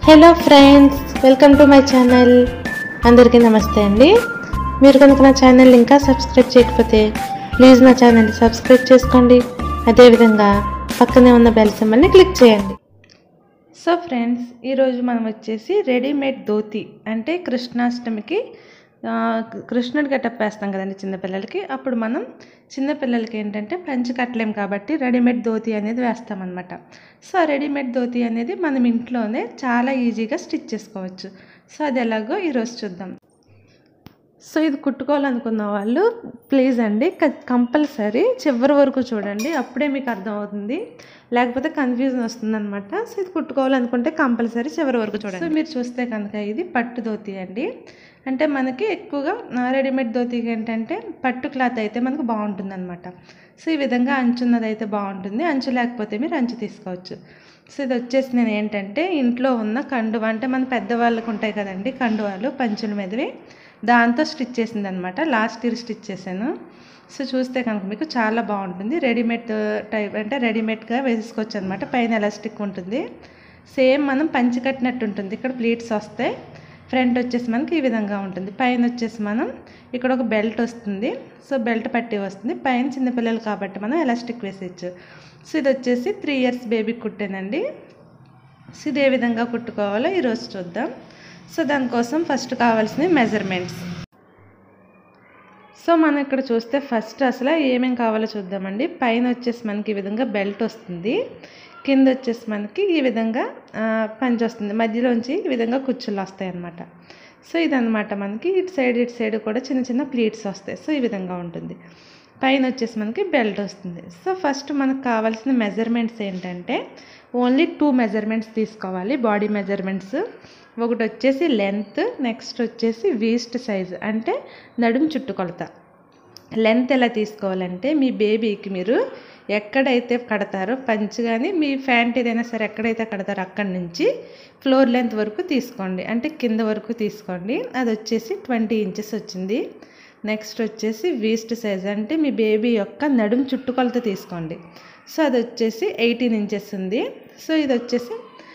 hello friends welcome to my channel అందరికీ నమస్తే అండి మీరు కనుక నా ఛానల్ ఇంకా సబ్స్క్రైబ్ చేయకపోతే ప్లీజ్ నా ఛానల్ సబ్స్క్రైబ్ చేసుకోండి అదేవిధంగా పక్కనే ఉన్న బెల్ సింబల్ని క్లిక్ చేయండి సో ఫ్రెండ్స్ ఈరోజు మనం వచ్చేసి రెడీమేడ్ ధోతి అంటే కృష్ణాష్టమికి ఆ, కృష్ణుడి గెటప్ వేస్తాం కదండి చిన్నపిల్లలకి అప్పుడు మనం చిన్నపిల్లలకి ఏంటంటే పంచి కట్టలేం కాబట్టి రెడీమేడ్ ధోతి అనేది వేస్తామన్నమాట సో ఆ రెడీమేడ్ ధోతి అనేది మనం ఇంట్లోనే చాలా ఈజీగా స్టిచ్ చేసుకోవచ్చు సో అది ఎలాగో ఈరోజు చూద్దాం సో ఇది కుట్టుకోవాలనుకున్న వాళ్ళు ప్లీజ్ అండి కంపల్సరీ చివరి వరకు చూడండి అప్పుడే మీకు అర్థమవుతుంది లేకపోతే కన్ఫ్యూజన్ వస్తుంది అనమాట సో ఇది కుట్టుకోవాలనుకుంటే కంపల్సరీ చివరి వరకు చూడండి సో మీరు చూస్తే కనుక ఇది పట్టు ధోతి అండి అంటే మనకి ఎక్కువగా రెడీమేడ్ ధోతికి ఏంటంటే పట్టు క్లాత్ అయితే మనకు బాగుంటుంది అనమాట సో ఈ విధంగా అంచున్నది అయితే బాగుంటుంది అంచు లేకపోతే మీరు అంచు తీసుకోవచ్చు సో ఇది వచ్చేసి నేను ఏంటంటే ఇంట్లో ఉన్న కండువ అంటే మన పెద్దవాళ్ళకు ఉంటాయి కదండి కండువాలు పంచుల మీదవి దాంతో స్టిచ్ చేసింది అనమాట లాస్ట్ ఇయర్ స్టిచ్ చేశాను సో చూస్తే కనుక మీకు చాలా బాగుంటుంది రెడీమేడ్ టైప్ అంటే రెడీమేడ్గా వేసుకోవచ్చు అనమాట పైన ఎలాస్టిక్ ఉంటుంది సేమ్ మనం పంచి కట్టినట్టు ఉంటుంది ఇక్కడ ప్లీట్స్ వస్తాయి ఫ్రంట్ వచ్చేసి మనకి ఈ విధంగా ఉంటుంది పైన వచ్చేసి మనం ఇక్కడ ఒక బెల్ట్ వస్తుంది సో బెల్ట్ పట్టి వస్తుంది పైన చిన్నపిల్లలు కాబట్టి మనం ఎలాస్టిక్ వేసేయచ్చు సో ఇది వచ్చేసి త్రీ ఇయర్స్ బేబీకి కుట్టానండి సో ఇది ఏ విధంగా కుట్టుకోవాలో ఈరోజు చూద్దాం సో దానికోసం ఫస్ట్ కావాల్సినవి మెజర్మెంట్స్ సో మనం ఇక్కడ చూస్తే ఫస్ట్ అసలు ఏమేమి కావాలో చూద్దామండి పైన వచ్చేసి మనకి ఈ విధంగా బెల్ట్ వస్తుంది కింద వచ్చేసి మనకి ఈ విధంగా ఆ, పంచి వస్తుంది మధ్యలోంచి ఈ విధంగా కుచ్చులు వస్తాయి అన్నమాట సో ఇదన్నమాట మనకి ఇటు సైడ్ ఇటు సైడ్ కూడా చిన్న చిన్న ప్లీట్స్ వస్తాయి సో ఈ విధంగా ఉంటుంది పైన వచ్చేసి మనకి బెల్ట్ వస్తుంది సో ఫస్ట్ మనకు కావాల్సిన మెజర్మెంట్స్ ఏంటంటే ఓన్లీ టూ మెజర్మెంట్స్ తీసుకోవాలి బాడీ మెజర్మెంట్స్ ఒకటి వచ్చేసి లెంత్ నెక్స్ట్ వచ్చేసి వీస్ట్ సైజ్ అంటే నడుము చుట్టుకొలత లెంత్ ఎలా తీసుకోవాలంటే మీ బేబీకి మీరు ఎక్కడైతే కడతారో పంచి కానీ మీ ఫ్యాంట్ ఏదైనా సరే ఎక్కడైతే కడతారో అక్కడి నుంచి ఫ్లోర్ లెంత్ వరకు తీసుకోండి అంటే కింద వరకు తీసుకోండి అది వచ్చేసి ట్వంటీ ఇంచెస్ వచ్చింది నెక్స్ట్ వచ్చేసి వీస్ట్ సైజ్ అంటే మీ బేబీ యొక్క నడుము చుట్టుకొలత తీసుకోండి సో అది వచ్చేసి ఎయిటీన్ ఇంచెస్ ఉంది సో ఇది వచ్చేసి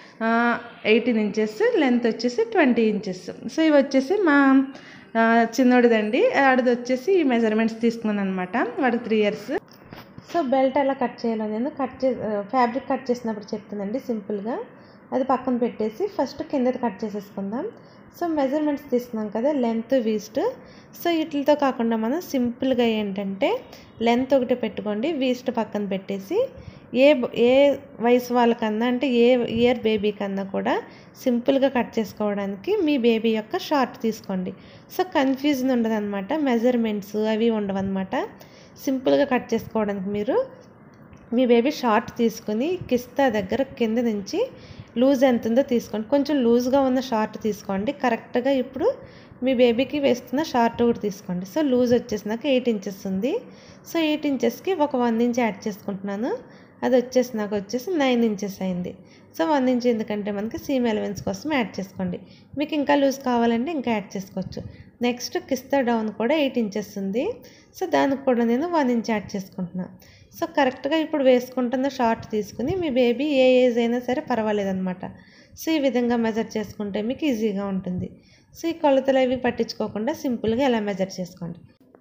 ఎయిటీన్ ఇంచెస్ లెంత్ వచ్చేసి ట్వంటీ ఇంచెస్ సో ఇవి వచ్చేసి మా ఆ, చిన్నోడిదండి ఆడిది వచ్చేసి ఈ మెజర్మెంట్స్ తీసుకున్నాను అనమాట వాడికి త్రీ ఇయర్స్ సో బెల్ట్ ఎలా కట్ చేయాలో నేను కట్ చే ఫ్యాబ్రిక్ కట్ చేసినప్పుడు చెప్తుందండి సింపుల్గా అది పక్కన పెట్టేసి ఫస్ట్ కిందది కట్ చేసేసుకుందాం సో మెజర్మెంట్స్ తీసుకున్నాం కదా లెంత్ వీస్ట్ సో వీటితో కాకుండా మనం సింపుల్గా ఏంటంటే లెంత్ ఒకటి పెట్టుకోండి వీస్ట్ పక్కన పెట్టేసి ఏ బ- ఏ వయసు వాళ్ళకన్నా అంటే ఏ ఇయర్ బేబీ కన్నా కూడా సింపుల్గా కట్ చేసుకోవడానికి మీ బేబీ యొక్క షార్ట్ తీసుకోండి సో కన్ఫ్యూజన్ ఉండదన్నమాట మెజర్మెంట్స్ అవి ఉండవన్నమాట సింపుల్గా కట్ చేసుకోవడానికి మీరు మీ బేబీ షార్ట్ తీసుకుని కిస్తా దగ్గర కింద నుంచి లూజ్ ఎంత ఉందో తీసుకోండి కొంచెం లూజ్గా ఉన్న షార్ట్ తీసుకోండి కరెక్ట్గా ఇప్పుడు మీ బేబీకి వేస్తున్న షార్ట్ కూడా తీసుకోండి సో లూజ్ వచ్చేసి నాకు ఎయిట్ ఇంచెస్ ఉంది సో ఎయిట్ ఇంచెస్కి ఒక వన్ ఇంచ్ యాడ్ చేసుకుంటున్నాను అది వచ్చేసి నాకు వచ్చేసి నైన్ ఇంచెస్ అయింది సో వన్ ఇంచ్ ఎందుకంటే మనకి సీమ్ ఎలవెన్స్ కోసం యాడ్ చేసుకోండి మీకు ఇంకా లూజ్ కావాలంటే ఇంకా యాడ్ చేసుకోవచ్చు నెక్స్ట్ కిస్తా డౌన్ కూడా ఎయిట్ ఇంచెస్ ఉంది సో దానికి కూడా నేను వన్ ఇంచ్ యాడ్ చేసుకుంటున్నాను సో కరెక్ట్గా ఇప్పుడు వేసుకుంటున్న షార్ట్ తీసుకుని మీ బేబీ ఏ ఏజ్ అయినా సరే పర్వాలేదన్నమాట సో ఈ విధంగా మెజర్ చేసుకుంటే మీకు ఈజీగా ఉంటుంది సో ఈ కొలతలు అవి పట్టించుకోకుండా సింపుల్గా ఎలా మెజర్ చేసుకోండి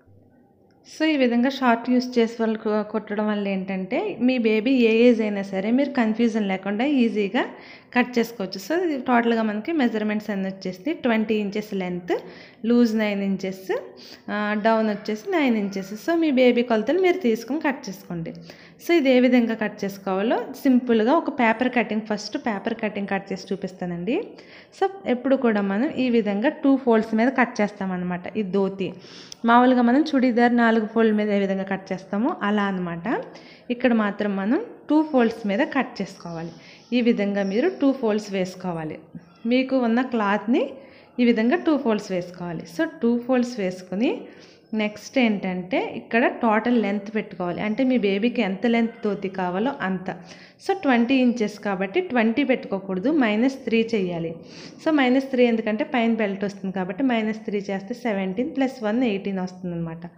సో ఈ విధంగా షార్ట్ యూస్ చేసే వాళ్ళు కు- కుట్టడం వల్ల ఏంటంటే మీ బేబీ ఏ ఏజ్ అయినా సరే మీరు కన్ఫ్యూజన్ లేకుండా ఈజీగా కట్ చేసుకోవచ్చు సో ఇది టోటల్గా మనకి మెజర్మెంట్స్ అన్నీ వచ్చేసి twenty inches length loose nine inches down వచ్చేసి నైన్ ఇంచెస్ సో మీ బేబీ కొలతలు మీరు తీసుకుని కట్ చేసుకోండి సో ఇది ఏ విధంగా కట్ చేసుకోవాలో సింపుల్గా ఒక paper cutting first paper cutting cut చేసి చూపిస్తానండి సో ఎప్పుడు కూడా మనం ఈ విధంగా టూ ఫోల్డ్స్ మీద కట్ చేస్తామన్నమాట ఈ ధోతి మామూలుగా మనం చుడీదార్ నాలుగు ఫోల్డ్ మీద ఏ విధంగా కట్ చేస్తామో అలా అన్నమాట ఇక్కడ మాత్రం మనం టూ ఫోల్డ్స్ మీద కట్ చేసుకోవాలి ఈ విధంగా మీరు టూ ఫోల్డ్స్ వేసుకోవాలి మీకు ఉన్న క్లాత్ని ఈ విధంగా టూ ఫోల్డ్స్ వేసుకోవాలి సో టూ ఫోల్డ్స్ వేసుకుని నెక్స్ట్ ఏంటంటే ఇక్కడ టోటల్ లెంత్ పెట్టుకోవాలి అంటే మీ బేబీకి ఎంత లెంత్ తోతి కావాలో అంత సో ట్వంటీ ఇంచెస్ కాబట్టి ట్వంటీ పెట్టుకోకూడదు మైనస్ త్రీ చేయాలి సో మైనస్ త్రీ ఎందుకంటే పైన బెల్ట్ వస్తుంది కాబట్టి మైనస్ త్రీ చేస్తే సెవెంటీన్ ప్లస్ వన్ ఎయిటీన్ వస్తుంది అనమాట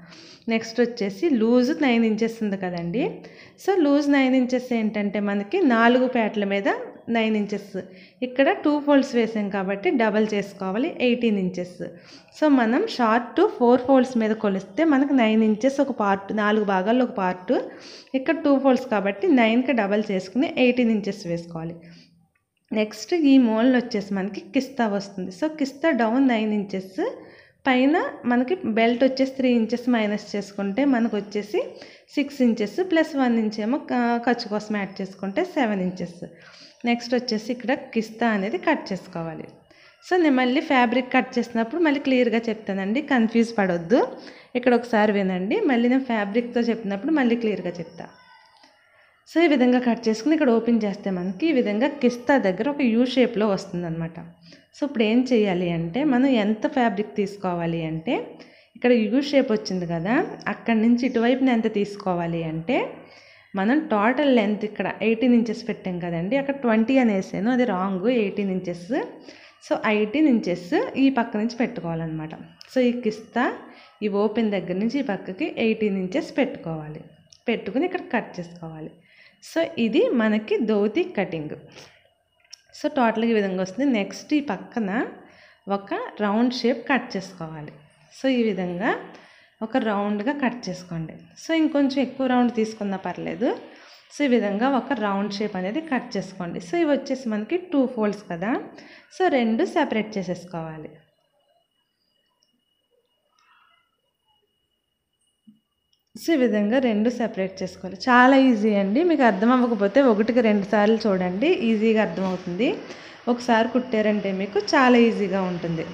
నెక్స్ట్ వచ్చేసి లూజ్ నైన్ ఇంచెస్ ఉంది కదండి సో లూజ్ నైన్ ఇంచెస్ ఏంటంటే మనకి నాలుగు పేటల మీద నైన్ ఇంచెస్ ఇక్కడ టూ ఫోల్డ్స్ వేసాం కాబట్టి డబల్ చేసుకోవాలి ఎయిటీన్ ఇంచెస్ సో మనం షార్ట్ ఫోర్ ఫోల్డ్స్ మీద కొలిస్తే మనకు నైన్ ఇంచెస్ ఒక పార్ట్ నాలుగు భాగాల్లో ఒక పార్ట్ ఇక్కడ టూ ఫోల్డ్స్ కాబట్టి నైన్కి డబల్ చేసుకుని ఎయిటీన్ ఇంచెస్ వేసుకోవాలి నెక్స్ట్ ఈ మోల్ని వచ్చేసి మనకి కిస్తా వస్తుంది సో కిస్తా డౌన్ నైన్ ఇంచెస్ పైన మనకి బెల్ట్ వచ్చేసి త్రీ ఇంచెస్ మైనస్ చేసుకుంటే మనకు వచ్చేసి six inches plus one inch ఏమో క- ఖర్చు కోసం యాడ్ చేసుకుంటే సెవెన్ ఇంచెస్ నెక్స్ట్ వచ్చేసి ఇక్కడ కిస్తా అనేది కట్ చేసుకోవాలి సో నేను మళ్ళీ ఫ్యాబ్రిక్ కట్ చేసినప్పుడు మళ్ళీ క్లియర్గా చెప్తానండి కన్ఫ్యూజ్ పడొద్దు ఇక్కడ ఒకసారి వినండి మళ్ళీ నేను ఫ్యాబ్రిక్తో చెప్పినప్పుడు మళ్ళీ క్లియర్గా చెప్తా సో ఈ విధంగా కట్ చేసుకుని ఇక్కడ ఓపెన్ చేస్తే మనకి ఈ విధంగా కిస్తా దగ్గర ఒక యూ షేప్లో వస్తుందన్నమాట సో ఇప్పుడు ఏం చేయాలి అంటే మనం ఎంత ఫ్యాబ్రిక్ తీసుకోవాలి అంటే ఇక్కడ యూ షేప్ వచ్చింది కదా అక్కడి నుంచి ఇటువైపున ఎంత తీసుకోవాలి అంటే మనం టోటల్ లెంత్ ఇక్కడ ఎయిటీన్ ఇంచెస్ పెట్టాం కదండి అక్కడ ట్వంటీ అని వేసాను అది wrong eighteen inches so eighteen inches ఈ పక్క నుంచి పెట్టుకోవాలన్నమాట సో ఈ కిస్తా ఈ ఓపెన్ దగ్గర నుంచి ఈ పక్కకి ఎయిటీన్ ఇంచెస్ పెట్టుకోవాలి పెట్టుకుని ఇక్కడ కట్ చేసుకోవాలి సో ఇది మనకి ధోతి కటింగ్ సో టోటల్గా ఈ విధంగా వస్తుంది నెక్స్ట్ ఈ పక్కన ఒక రౌండ్ షేప్ కట్ చేసుకోవాలి సో ఈ విధంగా ఒక రౌండ్గా కట్ చేసుకోండి సో ఇంకొంచెం ఎక్కువ రౌండ్ తీసుకున్నా పర్లేదు సో ఈ విధంగా ఒక రౌండ్ షేప్ అనేది కట్ చేసుకోండి సో ఇవి వచ్చేసి మనకి టూ ఫోల్డ్స్ కదా సో రెండు సెపరేట్ చేసేసుకోవాలి సో ఈ విధంగా రెండు సెపరేట్ చేసుకోవాలి చాలా ఈజీ అండి మీకు అర్థం అవ్వకపోతే ఒకటికి రెండు సార్లు చూడండి ఈజీగా అర్థమవుతుంది ఒకసారి కుట్టారంటే మీకు చాలా ఈజీగా ఉంటుంది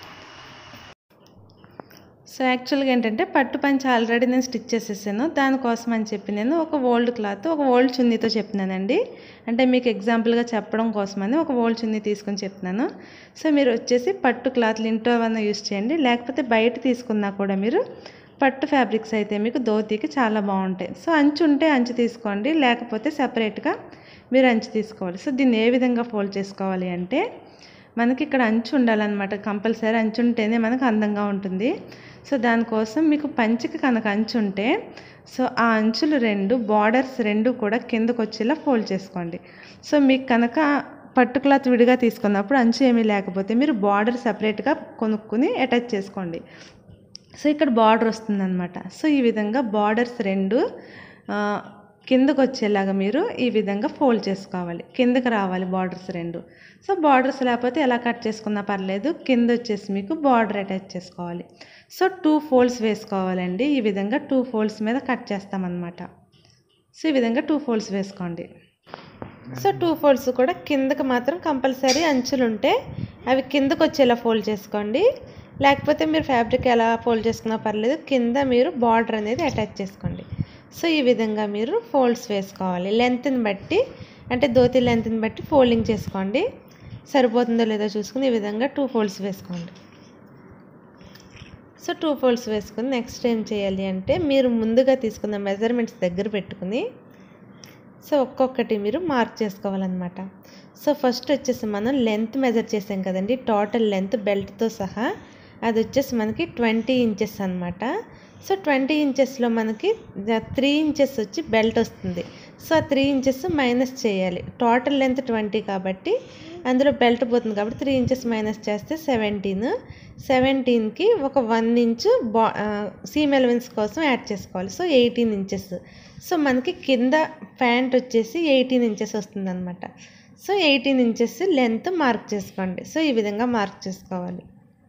సో యాక్చువల్గా ఏంటంటే పట్టు పంచ ఆల్రెడీ నేను స్టిచ్ చేసేసాను దానికోసం అని చెప్పి నేను ఒక ఓల్డ్ క్లాత్ ఒక ఓల్డ్ చున్నీతో చెప్తున్నానండి అంటే మీకు ఎగ్జాంపుల్గా చెప్పడం కోసమని ఒక ఓల్డ్ చున్నీ తీసుకొని చెప్తున్నాను సో మీరు వచ్చేసి పట్టు క్లాత్లు ఇంట్లో ఏమన్నా యూస్ చేయండి లేకపోతే బయట తీసుకున్నా కూడా మీరు పట్టు ఫ్యాబ్రిక్స్ అయితే మీకు ధోతీకి చాలా బాగుంటాయి సో అంచు ఉంటే అంచు తీసుకోండి లేకపోతే సపరేట్గా మీరు అంచు తీసుకోవాలి సో దీన్ని ఏ విధంగా ఫోల్డ్ చేసుకోవాలి అంటే మనకి ఇక్కడ అంచు ఉండాలన్నమాట కంపల్సరీ అంచు ఉంటేనే మనకు అందంగా ఉంటుంది సో దానికోసం మీకు పంచికి కనుక అంచు ఉంటే సో ఆ అంచులు రెండు బార్డర్స్ రెండు కూడా కిందకు వచ్చేలా ఫోల్డ్ చేసుకోండి సో మీకు కనుక పట్టు క్లాత్ విడిగా తీసుకున్నప్పుడు అంచు ఏమీ లేకపోతే మీరు బార్డర్ సపరేట్గా కొనుక్కుని అటాచ్ చేసుకోండి సో ఇక్కడ బార్డర్ వస్తుందన్నమాట సో ఈ విధంగా బార్డర్స్ రెండు ఆ, కిందకు వచ్చేలాగా మీరు ఈ విధంగా ఫోల్డ్ చేసుకోవాలి కిందకి రావాలి బార్డర్స్ రెండు సో బార్డర్స్ లేకపోతే ఎలా కట్ చేసుకున్నా పర్లేదు కింద వచ్చేసి మీకు బార్డర్ అటాచ్ చేసుకోవాలి సో టూ ఫోల్డ్స్ వేసుకోవాలండి ఈ విధంగా టూ ఫోల్డ్స్ మీద కట్ చేస్తామన్నమాట సో ఈ విధంగా టూ ఫోల్డ్స్ వేసుకోండి సో టూ ఫోల్డ్స్ కూడా కిందకి మాత్రం కంపల్సరీ అంచులు ఉంటే అవి కిందకు వచ్చేలా ఫోల్డ్ చేసుకోండి లేకపోతే మీరు ఫ్యాబ్రిక్ ఎలా ఫోల్డ్ చేసుకున్నా పర్లేదు కింద మీరు బార్డర్ అనేది అటాచ్ చేసుకోండి సో ఈ విధంగా మీరు ఫోల్డ్స్ వేసుకోవాలి లెంత్ని బట్టి అంటే ధోతి లెంత్ని బట్టి ఫోల్డింగ్ చేసుకోండి సరిపోతుందో లేదో చూసుకుని ఈ విధంగా టూ ఫోల్డ్స్ వేసుకోండి సో టూ ఫోల్డ్స్ వేసుకుని నెక్స్ట్ ఏం చేయాలి అంటే మీరు ముందుగా తీసుకున్న మెజర్మెంట్స్ దగ్గర పెట్టుకుని సో ఒక్కొక్కటి మీరు మార్క్ చేసుకోవాలన్నమాట సో ఫస్ట్ వచ్చేసి మనం లెంత్ మెజర్ చేసాం కదండి టోటల్ లెంత్ బెల్ట్తో సహా అది వచ్చేసి మనకి ట్వంటీ ఇంచెస్ అనమాట సో ట్వంటీ ఇంచెస్లో మనకి త్రీ ఇంచెస్ వచ్చి బెల్ట్ వస్తుంది సో ఆ త్రీ ఇంచెస్ మైనస్ చేయాలి టోటల్ లెంత్ ట్వంటీ కాబట్టి అందులో బెల్ట్ పోతుంది కాబట్టి త్రీ ఇంచెస్ మైనస్ చేస్తే సెవెంటీన్ సెవెంటీన్కి ఒక వన్ ఇంచు బా సీమ్ ఎలవెన్స్ కోసం యాడ్ చేసుకోవాలి సో ఎయిటీన్ ఇంచెస్ సో మనకి కింద ప్యాంట్ వచ్చేసి ఎయిటీన్ ఇంచెస్ వస్తుందన్నమాట so eighteen inches length mark చేసుకోండి సో ఈ విధంగా మార్క్ చేసుకోవాలి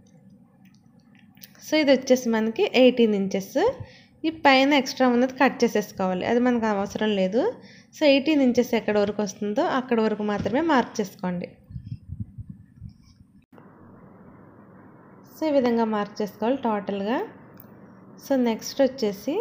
సో ఇది వచ్చేసి మనకి ఎయిటీన్ ఇంచెస్ ఈ పైన ఎక్స్ట్రా ఉన్నది కట్ చేసేసుకోవాలి అది మనకు అవసరం లేదు సో ఎయిటీన్ ఇంచెస్ ఎక్కడ వరకు వస్తుందో అక్కడ వరకు మాత్రమే మార్క్ చేసుకోండి సో ఈ విధంగా మార్క్ చేసుకోవాలి టోటల్గా సో నెక్స్ట్ వచ్చేసి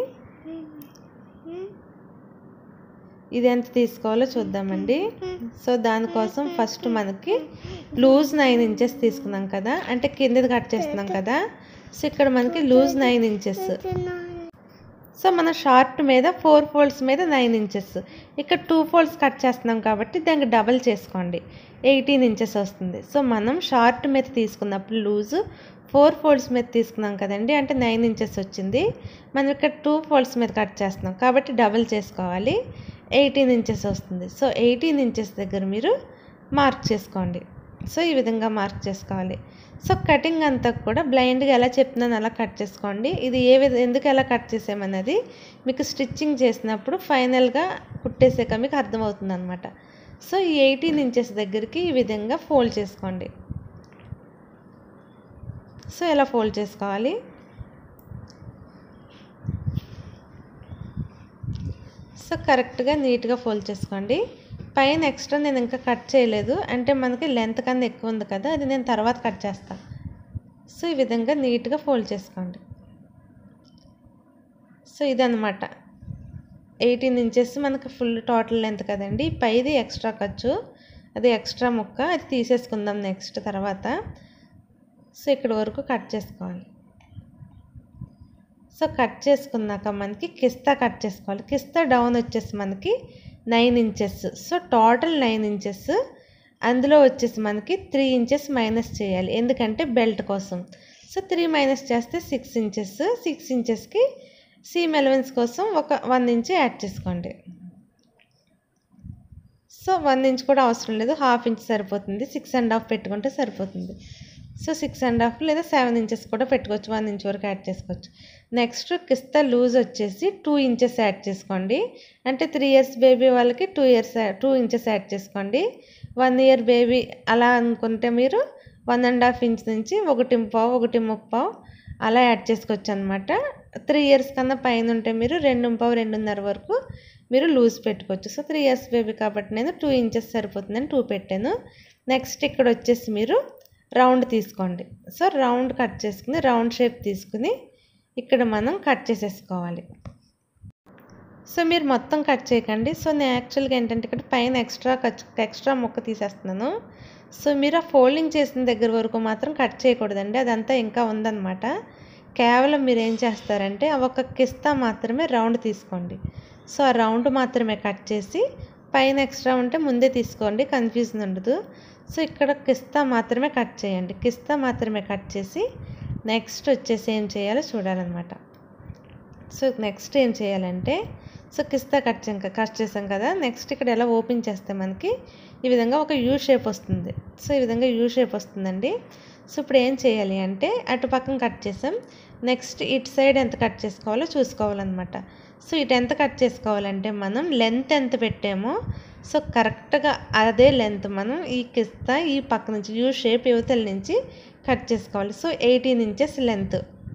ఇది ఎంత తీసుకోవాలో చూద్దామండి సో దానికోసం ఫస్ట్ మనకి లూజ్ నైన్ ఇంచెస్ తీసుకున్నాం కదా అంటే కిందది కట్ చేస్తున్నాం కదా సో ఇక్కడ మనకి లూజ్ నైన్ ఇంచెస్ సో మన షార్ట్ మీద ఫోర్ ఫోల్డ్స్ మీద నైన్ ఇంచెస్ ఇక్కడ టూ ఫోల్డ్స్ కట్ చేస్తున్నాం కాబట్టి దానికి డబల్ చేసుకోండి ఎయిటీన్ ఇంచెస్ వస్తుంది సో మనం షార్ట్ మీద తీసుకున్నప్పుడు లూజు ఫోర్ ఫోల్డ్స్ మీద తీసుకున్నాం కదండి అంటే నైన్ ఇంచెస్ వచ్చింది మనం ఇక్కడ టూ ఫోల్డ్స్ మీద కట్ చేస్తున్నాం కాబట్టి డబల్ చేసుకోవాలి ఎయిటీన్ ఇంచెస్ వస్తుంది సో ఎయిటీన్ ఇంచెస్ దగ్గర మీరు మార్క్ చేసుకోండి సో ఈ విధంగా మార్క్ చేసుకోవాలి సో కటింగ్ అంతా కూడా బ్లైండ్గా ఎలా చెప్తున్నాను అలా కట్ చేసుకోండి ఇది ఏ విధ ఎందుకు ఎలా కట్ చేసామన్నది మీకు స్టిచ్చింగ్ చేసినప్పుడు ఫైనల్గా కుట్టేసాక మీకు అర్థమవుతుంది అనమాట సో ఈ ఎయిటీన్ ఇంచెస్ దగ్గరికి ఈ విధంగా ఫోల్డ్ చేసుకోండి సో ఎలా ఫోల్డ్ చేసుకోవాలి సో కరెక్ట్గా నీట్గా ఫోల్డ్ చేసుకోండి పైన ఎక్స్ట్రా నేను ఇంకా కట్ చేయలేదు అంటే మనకి లెంత్ కన్నా ఎక్కువ ఉంది కదా అది నేను తర్వాత కట్ చేస్తాను సో ఈ విధంగా నీట్గా ఫోల్డ్ చేసుకోండి సో ఇదనమాట ఎయిటీన్ ఇంచెస్ మనకి ఫుల్ టోటల్ లెంత్ కదండి పైది ఎక్స్ట్రా ఖర్చు అది ఎక్స్ట్రా ముక్క అది తీసేసుకుందాం నెక్స్ట్ తర్వాత సో ఇక్కడ వరకు కట్ చేసుకోవాలి సో కట్ చేసుకున్నాక మనకి కిస్తా కట్ చేసుకోవాలి కిస్తా డౌన్ వచ్చేసి మనకి nine inches so total nine inches అందులో వచ్చేసి మనకి త్రీ ఇంచెస్ మైనస్ చేయాలి ఎందుకంటే బెల్ట్ కోసం సో త్రీ మైనస్ చేస్తే సిక్స్ ఇంచెస్ సిక్స్ ఇంచెస్కి సీమ్ ఎలవెన్స్ కోసం ఒక వన్ ఇంచ్ యాడ్ చేసుకోండి సో వన్ ఇంచ్ కూడా అవసరం లేదు హాఫ్ ఇంచ్ సరిపోతుంది సిక్స్ అండ్ హాఫ్ పెట్టుకుంటే సరిపోతుంది సో సిక్స్ అండ్ హాఫ్ లేదా సెవెన్ ఇంచెస్ కూడా పెట్టుకోవచ్చు వన్ ఇంచ్ వరకు యాడ్ చేసుకోవచ్చు నెక్స్ట్ కిస్తా లూజ్ వచ్చేసి టూ ఇంచెస్ యాడ్ చేసుకోండి అంటే త్రీ ఇయర్స్ బేబీ వాళ్ళకి two years two inches add చేసుకోండి వన్ ఇయర్ బేబీ అలా అనుకుంటే మీరు వన్ అండ్ హాఫ్ ఇంచ్ నుంచి ఒకటి పావు ఒకటి ముప్పావు అలా యాడ్ చేసుకోవచ్చు అనమాట త్రీ ఇయర్స్ కన్నా పైన ఉంటే మీరు రెండు పావు రెండున్నర వరకు మీరు లూజ్ పెట్టుకోవచ్చు సో త్రీ ఇయర్స్ బేబీ కాబట్టి నేను టూ ఇంచెస్ సరిపోతుందని టూ పెట్టాను నెక్స్ట్ ఇక్కడ వచ్చేసి మీరు రౌండ్ తీసుకోండి సో రౌండ్ కట్ చేసుకుని రౌండ్ షేప్ తీసుకుని ఇక్కడ మనం కట్ చేసేసుకోవాలి సో మీరు మొత్తం కట్ చేయకండి సో నేను యాక్చువల్గా ఏంటంటే ఇక్కడ పైన ఎక్స్ట్రా కచ్ ఎక్స్ట్రా ముక్క తీసేస్తున్నాను సో మీరు ఆ ఫోల్డింగ్ చేసిన దగ్గర వరకు మాత్రం కట్ చేయకూడదండి అదంతా ఇంకా ఉందన్నమాట కేవలం మీరు ఏం చేస్తారంటే ఆ ఒక కిస్తా మాత్రమే రౌండ్ తీసుకోండి సో ఆ రౌండ్ మాత్రమే కట్ చేసి పైన ఎక్స్ట్రా ఉంటే ముందే తీసుకోండి కన్ఫ్యూజన్ ఉండదు సో ఇక్కడ కిస్తా మాత్రమే కట్ చేయండి కిస్తా మాత్రమే కట్ చేసి నెక్స్ట్ వచ్చేసి ఏం చేయాలో చూడాలన్నమాట సో నెక్స్ట్ ఏం చేయాలంటే సో కిస్తా కట్ చేసాం కట్ చేసాం కదా నెక్స్ట్ ఇక్కడ ఎలా ఓపెన్ చేస్తే మనకి ఈ విధంగా ఒక యూ షేప్ వస్తుంది సో ఈ విధంగా యూ షేప్ వస్తుందండి సో ఇప్పుడు ఏం చేయాలి అంటే అటు పక్కన కట్ చేసాం నెక్స్ట్ ఇటు సైడ్ ఎంత కట్ చేసుకోవాలో చూసుకోవాలన్నమాట సో ఇటు ఎంత కట్ చేసుకోవాలంటే మనం లెంత్ ఎంత పెట్టామో సో కరెక్ట్గా అదే లెంత్ మనం ఈ కిస్తా ఈ పక్క నుంచి యూ షేప్ యువతల నుంచి కట్ చేసుకోవాలి so eighteen inches length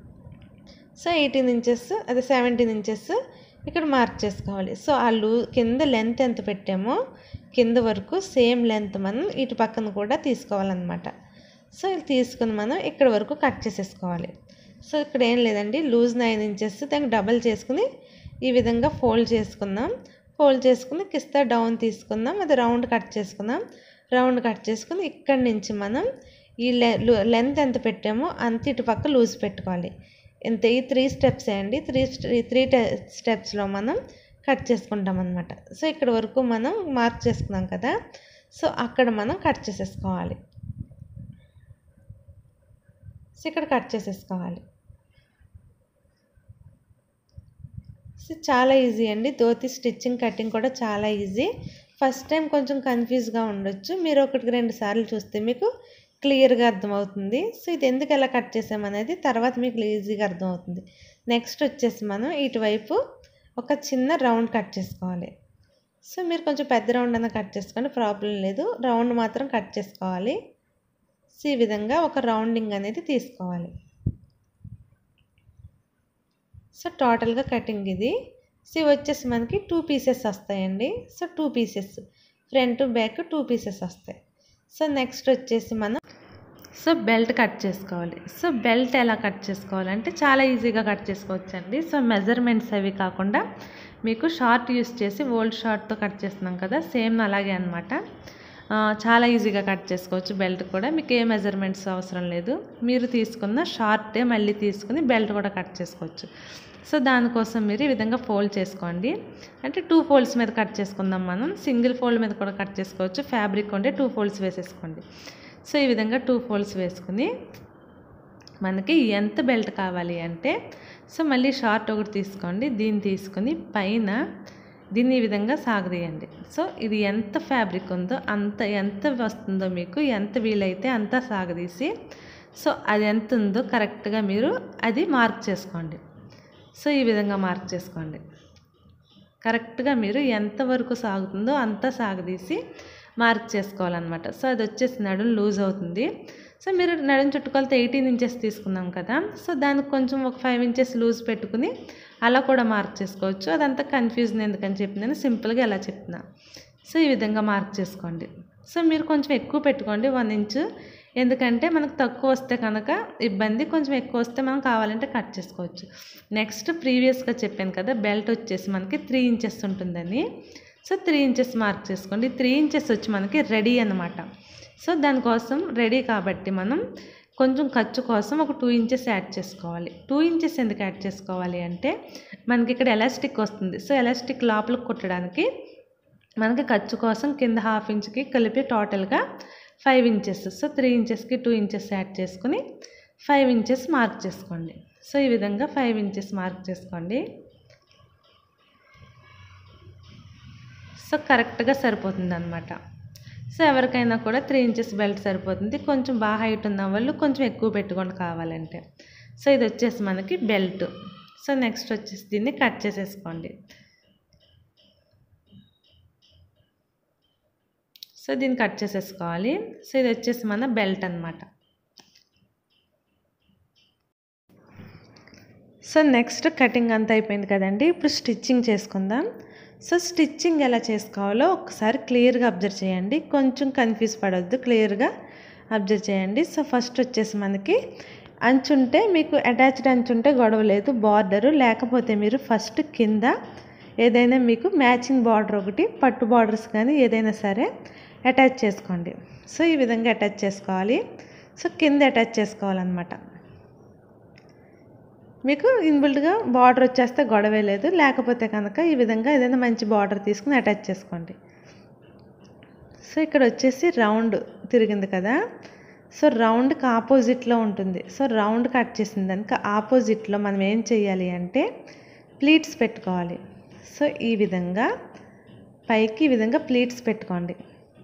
so eighteen inches అదే సెవెంటీన్ ఇంచెస్ ఇక్కడ మార్క్ చేసుకోవాలి సో ఆ లూ కింద లెంత్ ఎంత పెట్టామో కింద వరకు సేమ్ లెంత్ మనం ఇటు పక్కన కూడా తీసుకోవాలన్నమాట సో ఇది తీసుకుని మనం ఇక్కడ వరకు కట్ చేసేసుకోవాలి సో ఇక్కడ ఏం లేదండి లూజ్ నైన్ ఇంచెస్ దానికి డబల్ చేసుకుని ఈ విధంగా ఫోల్డ్ చేసుకుందాం ఫోల్డ్ చేసుకుని కిస్తా డౌన్ తీసుకుందాం అది రౌండ్ కట్ చేసుకుందాం రౌండ్ కట్ చేసుకుని ఇక్కడి నుంచి మనం ఈ లెంత్ ఎంత పెట్టామో అంత ఇటు పక్క లూజ్ పెట్టుకోవాలి ఇంత ఈ త్రీ స్టెప్స్ అండి త్రీ త్రీ స్టెప్స్లో మనం కట్ చేసుకుంటాం అనమాట సో ఇక్కడ వరకు మనం మార్క్ చేసుకున్నాం కదా సో అక్కడ మనం కట్ చేసేసుకోవాలి సో ఇక్కడ కట్ చేసేసుకోవాలి సో చాలా ఈజీ అండి ధోతి స్టిచ్చింగ్ కటింగ్ కూడా చాలా ఈజీ ఫస్ట్ టైం కొంచెం కన్ఫ్యూజ్గా ఉండొచ్చు మీరు ఒకటికి రెండు సార్లు చూస్తే మీకు క్లియర్గా అర్థమవుతుంది సో ఇది ఎందుకు ఎలా కట్ చేసామనేది తర్వాత మీకు ఈజీగా అర్థమవుతుంది నెక్స్ట్ వచ్చేసి మనం ఇటువైపు ఒక చిన్న రౌండ్ కట్ చేసుకోవాలి సో మీరు కొంచెం పెద్ద రౌండ్ అన్న కట్ చేసుకోండి ప్రాబ్లం లేదు రౌండ్ మాత్రం కట్ చేసుకోవాలి సో ఈ విధంగా ఒక రౌండింగ్ అనేది తీసుకోవాలి సో టోటల్గా కటింగ్ ఇది సో ఇవి వచ్చేసి మనకి టూ పీసెస్ వస్తాయండి so two pieces front back two pieces వస్తాయి సో నెక్స్ట్ వచ్చేసి మనం సో బెల్ట్ కట్ చేసుకోవాలి సో బెల్ట్ ఎలా కట్ చేసుకోవాలంటే చాలా ఈజీగా కట్ చేసుకోవచ్చండి సో మెజర్మెంట్స్ అవి కాకుండా మీకు షార్ట్ యూస్ చేసి ఓల్డ్ షార్ట్తో కట్ చేస్తున్నాం కదా సేమ్ అలాగే అనమాట చాలా ఈజీగా కట్ చేసుకోవచ్చు బెల్ట్ కూడా మీకు ఏ మెజర్మెంట్స్ అవసరం లేదు మీరు తీసుకున్న షార్టే మళ్ళీ తీసుకుని బెల్ట్ కూడా కట్ చేసుకోవచ్చు సో దానికోసం మీరు ఈ విధంగా ఫోల్డ్ చేసుకోండి అంటే టూ ఫోల్డ్స్ మీద కట్ చేసుకుందాం మనం సింగిల్ ఫోల్డ్ మీద కూడా కట్ చేసుకోవచ్చు ఫ్యాబ్రిక్ ఉంటే టూ ఫోల్డ్స్ వేసేసుకోండి సో ఈ విధంగా టూ ఫోల్డ్స్ వేసుకుని మనకి ఎంత బెల్ట్ కావాలి అంటే సో మళ్ళీ షార్ట్ ఒకటి తీసుకోండి దీన్ని తీసుకుని పైన దీన్ని ఈ విధంగా సాగదీయండి సో ఇది ఎంత ఫ్యాబ్రిక్ ఉందో అంత ఎంత వస్తుందో మీకు ఎంత వీలైతే అంత సాగదీసి సో అది ఎంత ఉందో కరెక్ట్గా మీరు అది మార్క్ చేసుకోండి సో ఈ విధంగా మార్క్ చేసుకోండి కరెక్ట్గా మీరు ఎంతవరకు సాగుతుందో అంత సాగదీసి మార్క్ చేసుకోవాలన్నమాట సో అది వచ్చేసి నడుం లూజ్ అవుతుంది సో మీరు నడుం చుట్టుకొలత ఎయిటీన్ ఇంచెస్ తీసుకున్నాం కదా సో దానికి కొంచెం ఒక ఫైవ్ ఇంచెస్ లూజ్ పెట్టుకుని అలా కూడా మార్క్ చేసుకోవచ్చు అదంతా కన్ఫ్యూజన్ ఎందుకని చెప్పి నేను సింపుల్గా ఎలా చెప్తున్నా సో ఈ విధంగా మార్క్ చేసుకోండి సో మీరు కొంచెం ఎక్కువ పెట్టుకోండి వన్ ఇంచ్ ఎందుకంటే మనకు తక్కువ వస్తే కనుక ఇబ్బంది కొంచెం ఎక్కువ వస్తే మనం కావాలంటే కట్ చేసుకోవచ్చు నెక్స్ట్ ప్రీవియస్గా చెప్పాను కదా బెల్ట్ వచ్చేసి మనకి త్రీ ఇంచెస్ ఉంటుందని సో త్రీ ఇంచెస్ మార్క్ చేసుకోండి త్రీ ఇంచెస్ వచ్చి మనకి రెడీ అనమాట సో దానికోసం రెడీ కాబట్టి మనం కొంచెం ఖర్చు కోసం ఒక టూ ఇంచెస్ యాడ్ చేసుకోవాలి టూ ఇంచెస్ ఎందుకు యాడ్ చేసుకోవాలి అంటే మనకి ఇక్కడ ఎలాస్టిక్ వస్తుంది సో ఎలాస్టిక్ లోపలికి కుట్టడానికి మనకి ఖర్చు కోసం కింద హాఫ్ ఇంచ్కి కలిపి టోటల్గా ఫైవ్ ఇంచెస్ సో త్రీ ఇంచెస్కి టూ ఇంచెస్ యాడ్ చేసుకుని ఫైవ్ ఇంచెస్ మార్క్ చేసుకోండి సో ఈ విధంగా ఫైవ్ ఇంచెస్ మార్క్ చేసుకోండి సో కరెక్ట్గా సరిపోతుంది అనమాట సో ఎవరికైనా కూడా త్రీ ఇంచెస్ బెల్ట్ సరిపోతుంది కొంచెం బాగా హైట్ ఉన్న వాళ్ళు కొంచెం ఎక్కువ పెట్టుకోండి కావాలంటే సో ఇది వచ్చేసి మనకి బెల్ట్ సో నెక్స్ట్ వచ్చేసి దీన్ని కట్ చేసేసుకోండి సో దీన్ని కట్ చేసేసుకోవాలి సో ఇది వచ్చేసి మన బెల్ట్ అనమాట సో నెక్స్ట్ కటింగ్ అంతా అయిపోయింది కదండి ఇప్పుడు స్టిచ్చింగ్ చేసుకుందాం సో స్టిచ్చింగ్ ఎలా చేసుకోవాలో ఒకసారి క్లియర్గా అబ్జర్వ్ చేయండి కొంచెం కన్ఫ్యూజ్ పడవద్దు క్లియర్గా అబ్జర్వ్ చేయండి సో ఫస్ట్ వచ్చేసి మనకి అంచుంటే మీకు అటాచ్డ్ అంచుంటే గొడవ లేదు బార్డరు లేకపోతే మీరు ఫస్ట్ కింద ఏదైనా మీకు మ్యాచింగ్ బార్డర్ ఒకటి పట్టు బార్డర్స్ కానీ ఏదైనా సరే అటాచ్ చేసుకోండి సో ఈ విధంగా అటాచ్ చేసుకోవాలి సో కింద అటాచ్ చేసుకోవాలన్నమాట మీకు ఇన్బుల్డ్గా బార్డర్ వచ్చేస్తే గొడవే లేదు లేకపోతే కనుక ఈ విధంగా ఏదైనా మంచి బార్డర్ తీసుకుని అటాచ్ చేసుకోండి సో ఇక్కడ వచ్చేసి రౌండ్ తిరిగింది కదా సో రౌండ్కి ఆపోజిట్లో ఉంటుంది సో రౌండ్ కట్ చేసిన దానికి ఆపోజిట్లో మనం ఏం చేయాలి అంటే ప్లీట్స్ పెట్టుకోవాలి సో ఈ విధంగా పైకి ఈ విధంగా ప్లీట్స్ పెట్టుకోండి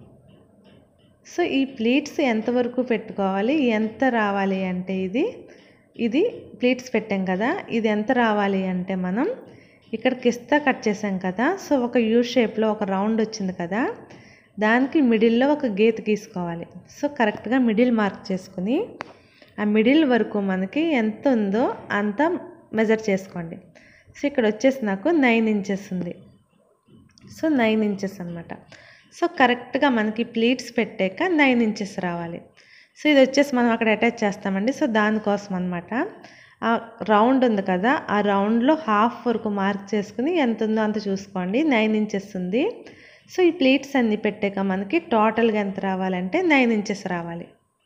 సో ఈ ప్లీట్స్ ఎంతవరకు పెట్టుకోవాలి ఎంత రావాలి అంటే ఇది ఇది ప్లీట్స్ పెట్టాం కదా ఇది ఎంత రావాలి అంటే మనం ఇక్కడ కిస్తా కట్ చేసాం కదా సో ఒక యూ షేప్లో ఒక రౌండ్ వచ్చింది కదా దానికి మిడిల్లో ఒక గీత గీసుకోవాలి సో కరెక్ట్గా మిడిల్ మార్క్ చేసుకుని ఆ మిడిల్ వరకు మనకి ఎంత ఉందో అంత మెజర్ చేసుకోండి సో ఇక్కడ వచ్చేసి నాకు నైన్ ఇంచెస్ ఉంది సో నైన్ ఇంచెస్ అనమాట సో కరెక్ట్గా మనకి ప్లీట్స్ పెట్టాక నైన్ ఇంచెస్ రావాలి సో ఇది వచ్చేసి మనం అక్కడ అటాచ్ చేస్తామండి సో దానికోసం అనమాట ఆ రౌండ్ ఉంది కదా ఆ రౌండ్లో హాఫ్ వరకు మార్క్ చేసుకుని ఎంత ఉందో అంత చూసుకోండి నైన్ ఇంచెస్ ఉంది సో ఈ ప్లీట్స్ అన్నీ పెట్టాక మనకి టోటల్గా ఎంత రావాలంటే నైన్ ఇంచెస్ రావాలి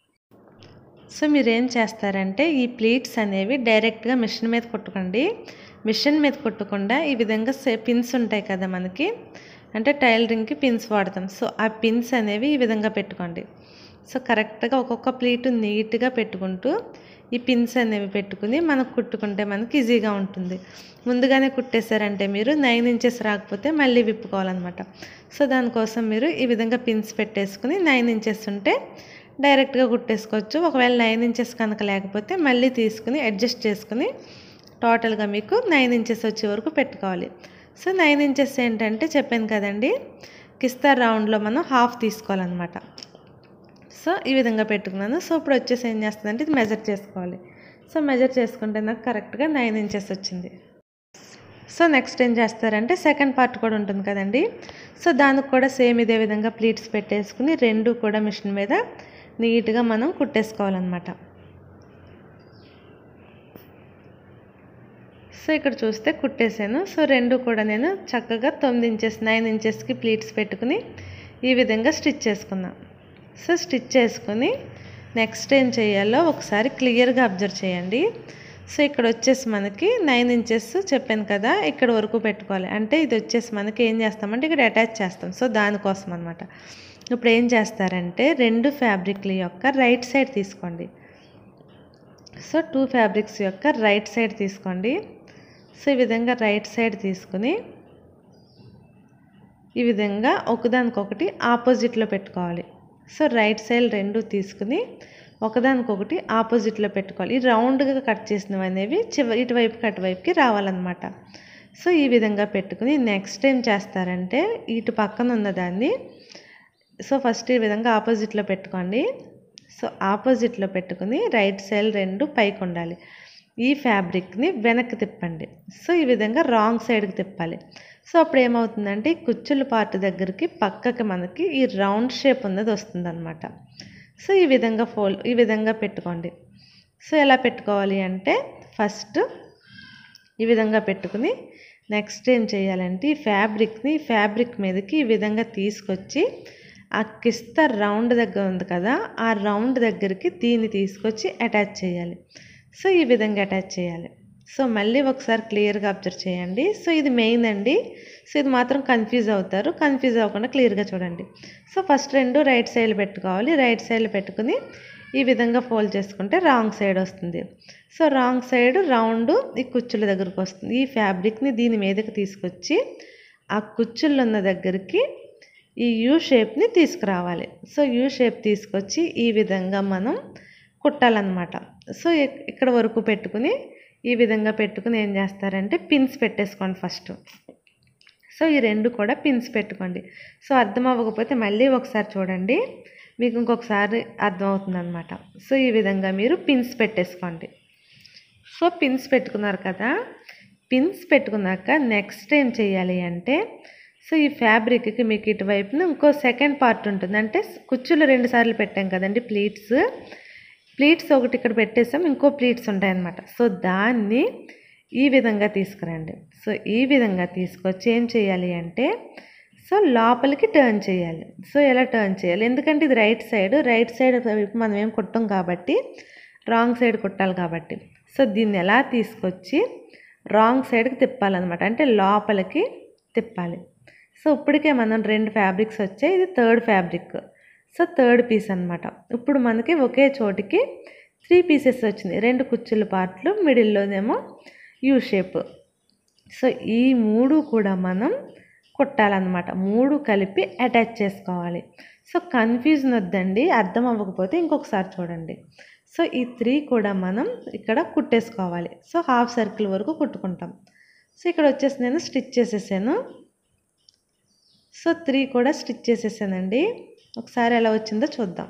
సో మీరు ఏం చేస్తారంటే ఈ ప్లీట్స్ అనేవి డైరెక్ట్గా మిషన్ మీద కొట్టుకోండి మిషన్ మీద కొట్టకుండా ఈ విధంగా పిన్స్ ఉంటాయి కదా మనకి అంటే టైలరింగ్కి పిన్స్ వాడతాం సో ఆ పిన్స్ అనేవి ఈ విధంగా పెట్టుకోండి సో కరెక్ట్గా ఒక్కొక్క ప్లీట్ నీట్గా పెట్టుకుంటూ ఈ పిన్స్ అనేవి పెట్టుకుని మనకు కుట్టుకుంటే మనకి ఈజీగా ఉంటుంది ముందుగానే కుట్టేశారంటే మీరు నైన్ ఇంచెస్ రాకపోతే మళ్ళీ విప్పుకోవాలన్నమాట సో దానికోసం మీరు ఈ విధంగా పిన్స్ పెట్టేసుకుని నైన్ ఇంచెస్ ఉంటే డైరెక్ట్గా కుట్టేసుకోవచ్చు ఒకవేళ నైన్ ఇంచెస్ కనుక లేకపోతే మళ్ళీ తీసుకుని అడ్జస్ట్ చేసుకుని టోటల్గా మీకు నైన్ ఇంచెస్ వచ్చే వరకు పెట్టుకోవాలి సో నైన్ ఇంచెస్ ఏంటంటే చెప్పాను కదండి కిస్తా రౌండ్లో మనం హాఫ్ తీసుకోవాలన్నమాట సో ఈ విధంగా పెట్టుకున్నాను సో ఇప్పుడు వచ్చేసి ఏం చేస్తుందంటే ఇది మెజర్ చేసుకోవాలి సో మెజర్ చేసుకుంటే నాకు కరెక్ట్గా నైన్ ఇంచెస్ వచ్చింది సో నెక్స్ట్ ఏం చేస్తారంటే సెకండ్ పార్ట్ కూడా ఉంటుంది కదండి సో దానికి కూడా సేమ్ ఇదే విధంగా ప్లీట్స్ పెట్టేసుకుని రెండు కూడా మిషన్ మీద నీట్గా మనం కుట్టేసుకోవాలన్నమాట సో ఇక్కడ చూస్తే కుట్టేశాను సో రెండు కూడా నేను చక్కగా తొమ్మిది ఇంచెస్ నైన్ ఇంచెస్కి ప్లీట్స్ పెట్టుకుని ఈ విధంగా స్టిచ్ చేసుకున్నాను సో స్టిచ్ చేసుకుని నెక్స్ట్ ఏం చేయాలో ఒకసారి క్లియర్గా అబ్జర్వ్ చేయండి సో ఇక్కడ వచ్చేసి మనకి నైన్ ఇంచెస్ చెప్పాను కదా ఇక్కడ వరకు పెట్టుకోవాలి అంటే ఇది వచ్చేసి మనకి ఏం చేస్తామంటే ఇక్కడ అటాచ్ చేస్తాం సో దానికోసం అనమాట ఇప్పుడు ఏం చేస్తారంటే రెండు ఫ్యాబ్రిక్ల యొక్క రైట్ సైడ్ తీసుకోండి సో టూ ఫ్యాబ్రిక్స్ యొక్క రైట్ సైడ్ తీసుకోండి సో ఈ విధంగా రైట్ సైడ్ తీసుకుని ఈ విధంగా ఒకదానికొకటి ఆపోజిట్లో పెట్టుకోవాలి సో రైట్ సైడ్ రెండు తీసుకుని ఒకదానికొకటి ఆపోజిట్లో పెట్టుకోవాలి ఈ రౌండ్గా కట్ చేసినవి అనేవి చివ ఇటువైపుకి అటువైపుకి రావాలన్నమాట సో ఈ విధంగా పెట్టుకుని నెక్స్ట్ ఏం చేస్తారంటే ఇటు పక్కన ఉన్నదాన్ని సో ఫస్ట్ ఈ విధంగా ఆపోజిట్లో పెట్టుకోండి సో ఆపోజిట్లో పెట్టుకుని రైట్ సైడ్ రెండు పైకి ఉండాలి ఈ ఫ్యాబ్రిక్ని వెనక్కి తిప్పండి సో ఈ విధంగా రాంగ్ సైడ్కి తిప్పాలి సో అప్పుడు ఏమవుతుందంటే ఈ కుచ్చుల పార్ట్ దగ్గరికి పక్కకి మనకి ఈ రౌండ్ షేప్ ఉన్నది వస్తుందన్నమాట సో ఈ విధంగా ఫోల్ ఈ విధంగా పెట్టుకోండి సో ఎలా పెట్టుకోవాలి అంటే ఫస్ట్ ఈ విధంగా పెట్టుకుని నెక్స్ట్ ఏం చేయాలంటే ఈ ఫ్యాబ్రిక్ని ఈ ఫ్యాబ్రిక్ మీదకి ఈ విధంగా తీసుకొచ్చి ఆ కిస్త రౌండ్ దగ్గర ఉంది కదా ఆ రౌండ్ దగ్గరికి దీన్ని తీసుకొచ్చి అటాచ్ చేయాలి సో ఈ విధంగా అటాచ్ చేయాలి సో మళ్ళీ ఒకసారి క్లియర్గా అబ్జర్వ్ చేయండి సో ఇది మెయిన్ అండి సో ఇది మాత్రం కన్ఫ్యూజ్ అవుతారు కన్ఫ్యూజ్ అవ్వకుండా క్లియర్గా చూడండి సో ఫస్ట్ రెండు రైట్ సైడ్ పెట్టుకోవాలి రైట్ సైడ్ పెట్టుకుని ఈ విధంగా ఫోల్డ్ చేసుకుంటే రాంగ్ సైడ్ వస్తుంది సో రాంగ్ సైడ్ రౌండ్ ఈ కుచ్చుల దగ్గరకు వస్తుంది ఈ ఫ్యాబ్రిక్ని దీని మీదకి తీసుకొచ్చి ఆ కుచ్చులు ఉన్న దగ్గరికి ఈ యూ షేప్ని తీసుకురావాలి సో యూ షేప్ తీసుకొచ్చి ఈ విధంగా మనం కుట్టాలన్నమాట సో ఇక్- ఇక్కడ వరకు పెట్టుకుని ఈ విధంగా పెట్టుకుని ఏం చేస్తారంటే పిన్స్ పెట్టేసుకోండి ఫస్ట్ సో ఈ రెండు కూడా పిన్స్ పెట్టుకోండి సో అర్థం అవ్వకపోతే మళ్ళీ ఒకసారి చూడండి మీకు ఇంకొకసారి అర్థమవుతుంది అనమాట సో ఈ విధంగా మీరు పిన్స్ పెట్టేసుకోండి సో పిన్స్ పెట్టుకున్నారు కదా పిన్స్ పెట్టుకున్నాక నెక్స్ట్ ఏం చేయాలి అంటే సో ఈ ఫ్యాబ్రిక్కి మీకు ఇటువైపున ఇంకో సెకండ్ పార్ట్ ఉంటుంది అంటే కుచ్చులు రెండు సార్లు పెట్టాం కదండి ప్లీట్స్ ప్లీట్స్ ఒకటి ఇక్కడ పెట్టేసాం ఇంకో ప్లీట్స్ ఉంటాయన్నమాట సో దాన్ని ఈ విధంగా తీసుకురండి సో ఈ విధంగా తీసుకొచ్చి ఏం చేయాలి అంటే సో లోపలికి టర్న్ చేయాలి సో ఎలా టర్న్ చేయాలి ఎందుకంటే ఇది రైట్ సైడ్ రైట్ సైడ్ వైపు మనం ఏం కుట్టం కాబట్టి రాంగ్ సైడ్ కుట్టాలి కాబట్టి సో దీన్ని ఎలా తీసుకొచ్చి రాంగ్ సైడ్కి తిప్పాలన్నమాట అంటే లోపలికి తిప్పాలి సో ఇప్పటికే మనం రెండు ఫ్యాబ్రిక్స్ వచ్చాయి ఇది third fabric so third piece అన్నమాట ఇప్పుడు మనకి ఒకే చోటికి త్రీ పీసెస్ వచ్చింది రెండు కుచ్చుల పార్ట్లు మిడిల్లోనేమో యూ షేప్ సో ఈ మూడు కూడా మనం కుట్టాలన్నమాట మూడు కలిపి అటాచ్ చేసుకోవాలి సో కన్ఫ్యూజన్ వద్దండి అర్థం అవ్వకపోతే ఇంకొకసారి చూడండి సో ఈ త్రీ కూడా మనం ఇక్కడ కుట్టేసుకోవాలి సో హాఫ్ సర్కిల్ వరకు కుట్టుకుంటాం సో ఇక్కడ వచ్చేసి నేను స్టిచ్ చేసేసాను సో త్రీ కూడా స్టిచ్ చేసేసానండి ఒకసారి ఎలా వచ్చిందో చూద్దాం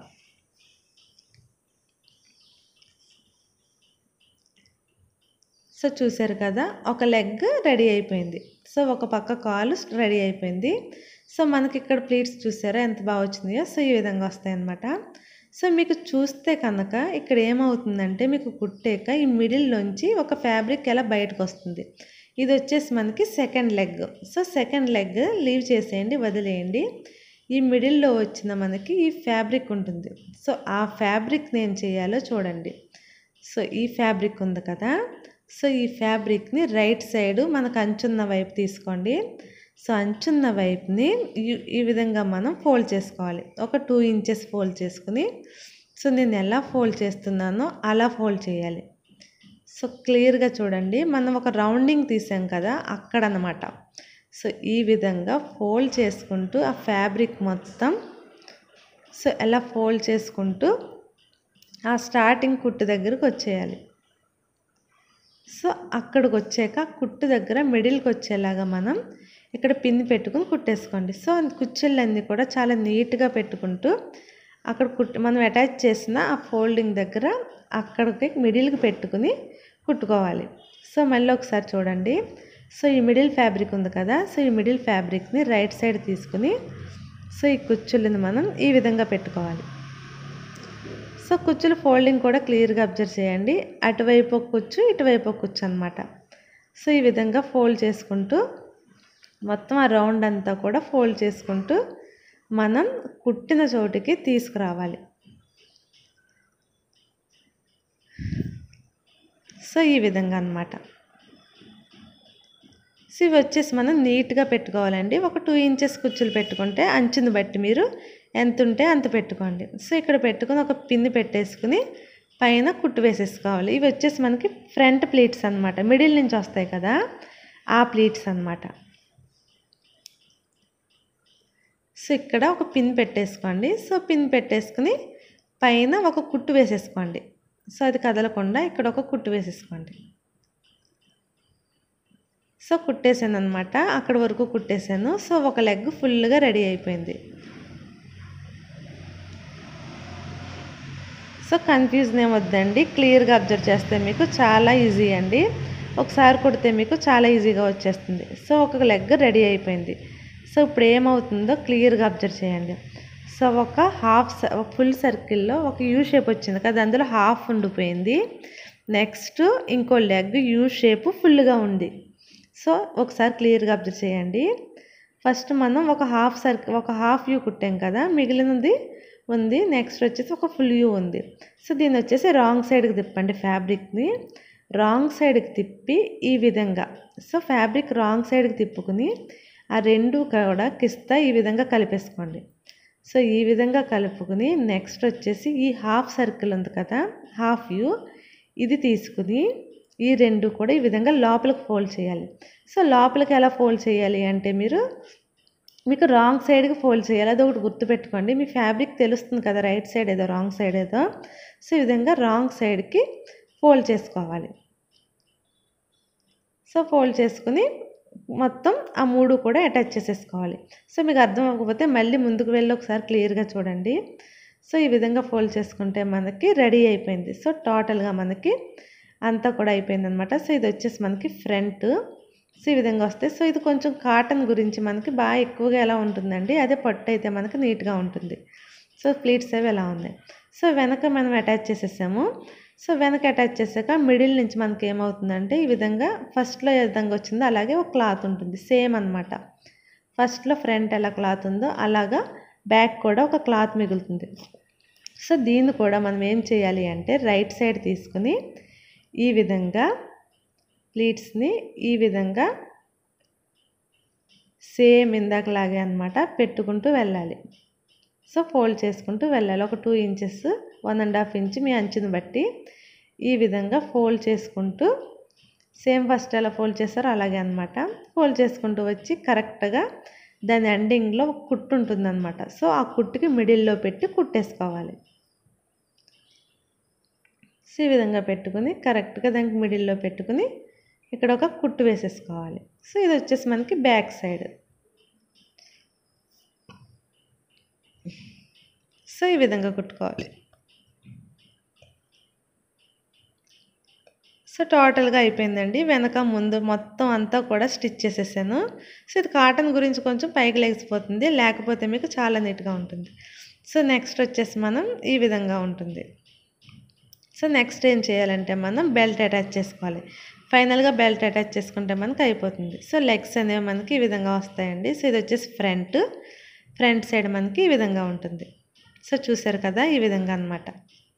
సో చూసారు కదా ఒక లెగ్ రెడీ అయిపోయింది సో ఒక పక్క కాలు రెడీ అయిపోయింది సో మనకి ఇక్కడ ప్లీట్స్ చూసారా ఎంత బాగా వచ్చిందో సో ఈ విధంగా వస్తాయన్నమాట సో మీకు చూస్తే కనుక ఇక్కడ ఏమవుతుందంటే మీకు కుట్టాక ఈ మిడిల్లోంచి ఒక ఫ్యాబ్రిక్ ఎలా బయటకు వస్తుంది ఇది వచ్చేసి మనకి second leg so second leg leave చేసేయండి వదిలేయండి ఈ మిడిల్లో వచ్చిన మనకి ఈ ఫ్యాబ్రిక్ ఉంటుంది సో ఆ ఫ్యాబ్రిక్ని ఏం చేయాలో చూడండి సో ఈ ఫ్యాబ్రిక్ ఉంది కదా సో ఈ ఫ్యాబ్రిక్ని రైట్ సైడ్ మనకు అంచున్న వైపు తీసుకోండి సో అంచున్న వైపుని ఈ- ఈ విధంగా మనం ఫోల్డ్ చేసుకోవాలి ఒక టూ ఇంచెస్ ఫోల్డ్ చేసుకుని సో నేను ఎలా ఫోల్డ్ చేస్తున్నానో అలా ఫోల్డ్ చేయాలి సో క్లియర్గా చూడండి మనం ఒక రౌండింగ్ తీసాం కదా అక్కడ అన్నమాట సో ఈ విధంగా ఫోల్డ్ చేసుకుంటూ ఆ ఫ్యాబ్రిక్ మొత్తం సో ఎలా ఫోల్డ్ చేసుకుంటూ ఆ స్టార్టింగ్ కుట్టు దగ్గరకు వచ్చేయాలి సో అక్కడికి వచ్చాక కుట్టు దగ్గర మిడిల్కి వచ్చేలాగా మనం ఇక్కడ పిన్ పెట్టుకుని కుట్టేసుకోండి సో కుచ్చుళ్ళన్నీ కూడా చాలా నీట్గా పెట్టుకుంటూ అక్కడ కుట్టు మనం అటాచ్ చేసిన ఆ ఫోల్డింగ్ దగ్గర అక్కడికి మిడిల్కి పెట్టుకుని కుట్టుకోవాలి సో మళ్ళీ ఒకసారి చూడండి సో ఈ మిడిల్ ఫ్యాబ్రిక్ ఉంది కదా సో ఈ మిడిల్ ఫ్యాబ్రిక్ని రైట్ సైడ్ తీసుకుని సో ఈ కుచ్చులను మనం ఈ విధంగా పెట్టుకోవాలి సో కుచ్చుల ఫోల్డింగ్ కూడా క్లియర్గా అబ్జర్వ్ చేయండి అటువైపు ఒక కుచ్చు ఇటువైపు ఒక కుచ్చు అనమాట సో ఈ విధంగా ఫోల్డ్ చేసుకుంటూ మొత్తం ఆ రౌండ్ అంతా కూడా ఫోల్డ్ చేసుకుంటూ మనం కుట్టిన చోటికి తీసుకురావాలి సో ఈ విధంగా అనమాట సో ఇవి వచ్చేసి మనం నీట్గా పెట్టుకోవాలండి ఒక టూ ఇంచెస్ కుచ్చులు పెట్టుకుంటే అంచుని బట్టి మీరు ఎంత ఉంటే అంత పెట్టుకోండి సో ఇక్కడ పెట్టుకుని ఒక పిన్ని పెట్టేసుకుని పైన కుట్టు వేసేసుకోవాలి ఇవి వచ్చేసి మనకి ఫ్రంట్ ప్లీట్స్ అనమాట మిడిల్ నుంచి వస్తాయి కదా ఆ ప్లీట్స్ అనమాట సో ఇక్కడ ఒక పిన్ పెట్టేసుకోండి సో పిన్ పెట్టేసుకుని పైన ఒక కుట్టు వేసేసుకోండి సో అది కదలకుండా ఇక్కడ ఒక కుట్టు వేసేసుకోండి సో కుట్టేసాను అనమాట అక్కడ వరకు కుట్టేశాను సో ఒక లెగ్ ఫుల్గా రెడీ అయిపోయింది సో కన్ఫ్యూజన్ ఏమొద్దండి క్లియర్గా అబ్జర్వ్ చేస్తే మీకు చాలా ఈజీ అండి ఒకసారి కుడితే మీకు చాలా ఈజీగా వచ్చేస్తుంది సో ఒక లెగ్ రెడీ అయిపోయింది సో ఇప్పుడు ఏమవుతుందో క్లియర్గా అబ్జర్వ్ చేయండి సో ఒక హాఫ్ ఫుల్ సర్కిల్లో ఒక యూ షేప్ వచ్చింది కదా అందులో హాఫ్ ఉండిపోయింది నెక్స్ట్ ఇంకో లెగ్ యూ షేప్ ఫుల్గా ఉంది సో ఒకసారి క్లియర్గా అబ్జర్వ్ చేయండి ఫస్ట్ మనం ఒక హాఫ్ సర్కిల్ ఒక హాఫ్ యూ కుట్టాం కదా మిగిలినది ఉంది నెక్స్ట్ వచ్చేసి ఒక ఫుల్ యూ ఉంది సో దీన్ని వచ్చేసి రాంగ్ సైడ్కి తిప్పండి ఫ్యాబ్రిక్ని రాంగ్ సైడ్కి తిప్పి ఈ విధంగా సో ఫ్యాబ్రిక్ రాంగ్ సైడ్కి తిప్పుకుని ఆ రెండు కూడా కిస్తా ఈ విధంగా కలిపేసుకోండి సో ఈ విధంగా కలుపుకుని నెక్స్ట్ వచ్చేసి ఈ హాఫ్ సర్కిల్ ఉంది కదా హాఫ్ యూ ఇది తీసుకుని ఈ రెండు కూడా ఈ విధంగా లోపలికి ఫోల్డ్ చేయాలి సో లోపలికి ఎలా ఫోల్డ్ చేయాలి అంటే మీరు మీకు రాంగ్ సైడ్కి ఫోల్డ్ చేయాలి అది ఒకటి గుర్తుపెట్టుకోండి మీ ఫ్యాబ్రిక్ తెలుస్తుంది కదా రైట్ సైడ్ ఏదో రాంగ్ సైడ్ ఏదో సో ఈ విధంగా రాంగ్ సైడ్కి ఫోల్డ్ చేసుకోవాలి సో ఫోల్డ్ చేసుకుని మొత్తం ఆ మూడు కూడా అటాచ్ చేసేసుకోవాలి సో మీకు అర్థం అవ్వకపోతే మళ్ళీ ముందుకు వెళ్ళి ఒకసారి క్లియర్గా చూడండి సో ఈ విధంగా ఫోల్డ్ చేసుకుంటే మనకి రెడీ అయిపోయింది సో టోటల్గా మనకి అంతా కూడా అయిపోయింది అనమాట సో ఇది వచ్చేసి మనకి ఫ్రంట్ సో ఈ విధంగా వస్తాయి సో ఇది కొంచెం కాటన్ గురించి మనకి బాగా ఎక్కువగా ఎలా ఉంటుందండి అదే పట్టు అయితే మనకి నీట్గా ఉంటుంది సో ప్లీట్స్ అవి ఎలా ఉన్నాయి సో వెనక మనం అటాచ్ చేసేసాము సో వెనక అటాచ్ చేసాక మిడిల్ నుంచి మనకి ఏమవుతుందంటే ఈ విధంగా ఫస్ట్లో ఏ విధంగా వచ్చిందో అలాగే ఒక క్లాత్ ఉంటుంది సేమ్ అనమాట ఫస్ట్లో ఫ్రంట్ ఎలా క్లాత్ ఉందో అలాగా బ్యాక్ కూడా ఒక క్లాత్ మిగులుతుంది సో దీన్ని కూడా మనం ఏం చేయాలి అంటే రైట్ సైడ్ తీసుకుని ఈ విధంగా ప్లీట్స్ని ఈ విధంగా సేమ్ ఇందాకలాగే అనమాట పెట్టుకుంటూ వెళ్ళాలి సో ఫోల్డ్ చేసుకుంటూ వెళ్ళాలి ఒక two inches one and half inch మీ అంచుని బట్టి ఈ విధంగా ఫోల్డ్ చేసుకుంటూ సేమ్ ఫస్ట్ ఎలా ఫోల్డ్ చేస్తారో అలాగే అనమాట ఫోల్డ్ చేసుకుంటూ వచ్చి కరెక్ట్గా దాని ఎండింగ్లో ఒక కుట్టు ఉంటుందన్నమాట సో ఆ కుట్టుకి మిడిల్లో పెట్టి కుట్టేసుకోవాలి సో ఈ విధంగా పెట్టుకుని కరెక్ట్గా దానికి మిడిల్లో పెట్టుకుని ఇక్కడ ఒక కుట్టు వేసేసుకోవాలి సో ఇది వచ్చేసి మనకి బ్యాక్ సైడ్ సో ఈ విధంగా కుట్టుకోవాలి సో టోటల్గా అయిపోయిందండి వెనక ముందు మొత్తం అంతా కూడా స్టిచ్ చేసేసాను సో ఇది కాటన్ గురించి కొంచెం పైకి లేచిపోతుంది లేకపోతే మీకు చాలా నీట్గా ఉంటుంది సో నెక్స్ట్ వచ్చేసి మనం ఈ విధంగా ఉంటుంది సో నెక్స్ట్ ఏం చేయాలంటే మనం బెల్ట్ అటాచ్ చేసుకోవాలి ఫైనల్గా బెల్ట్ అటాచ్ చేసుకుంటే మనకి అయిపోతుంది సో లెగ్స్ అనేవి మనకి ఈ విధంగా వస్తాయండి సో ఇది వచ్చేసి ఫ్రంట్ ఫ్రంట్ సైడ్ మనకి ఈ విధంగా ఉంటుంది సో చూసారు కదా ఈ విధంగా అనమాట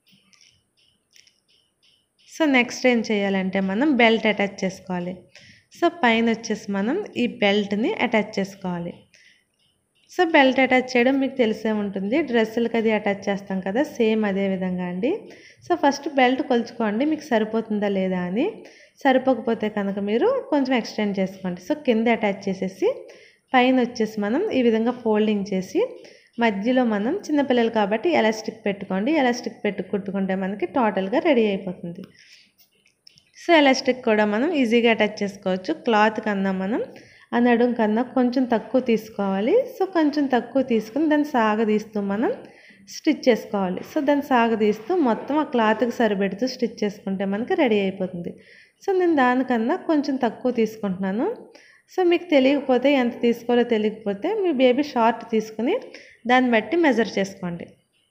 సో నెక్స్ట్ ఏం చేయాలంటే మనం బెల్ట్ అటాచ్ చేసుకోవాలి సో పైన వచ్చేసి మనం ఈ బెల్ట్ని అటాచ్ చేసుకోవాలి సో బెల్ట్ అటాచ్ చేయడం మీకు తెలిసే ఉంటుంది డ్రెస్సులకి అది అటాచ్ చేస్తాం కదా సేమ్ అదే విధంగా అండి సో ఫస్ట్ బెల్ట్ కొలుచుకోండి మీకు సరిపోతుందా లేదా అని సరిపోకపోతే కనుక మీరు కొంచెం ఎక్స్టెండ్ చేసుకోండి సో కింద అటాచ్ చేసేసి పైన వచ్చేసి మనం ఈ విధంగా ఫోల్డింగ్ చేసి మధ్యలో మనం చిన్నపిల్లలు కాబట్టి ఎలాస్టిక్ పెట్టుకోండి ఎలాస్టిక్ పెట్టు కుట్టుకుంటే మనకి టోటల్గా రెడీ అయిపోతుంది సో ఎలాస్టిక్ కూడా మనం ఈజీగా అటాచ్ చేసుకోవచ్చు క్లాత్ కన్నా మనం ఆ నడుం కన్నా కొంచెం తక్కువ తీసుకోవాలి సో కొంచెం తక్కువ తీసుకుని దాన్ని సాగదీస్తూ మనం స్టిచ్ చేసుకోవాలి సో దాన్ని సాగదీస్తూ మొత్తం ఆ క్లాత్కి సరిపెడుతూ స్టిచ్ చేసుకుంటే మనకి రెడీ అయిపోతుంది సో నేను దానికన్నా కొంచెం తక్కువ తీసుకుంటున్నాను సో మీకు తెలియకపోతే ఎంత తీసుకోవాలో తెలియకపోతే మీ బేబీ షార్ట్ తీసుకుని దాన్ని బట్టి మెజర్ చేసుకోండి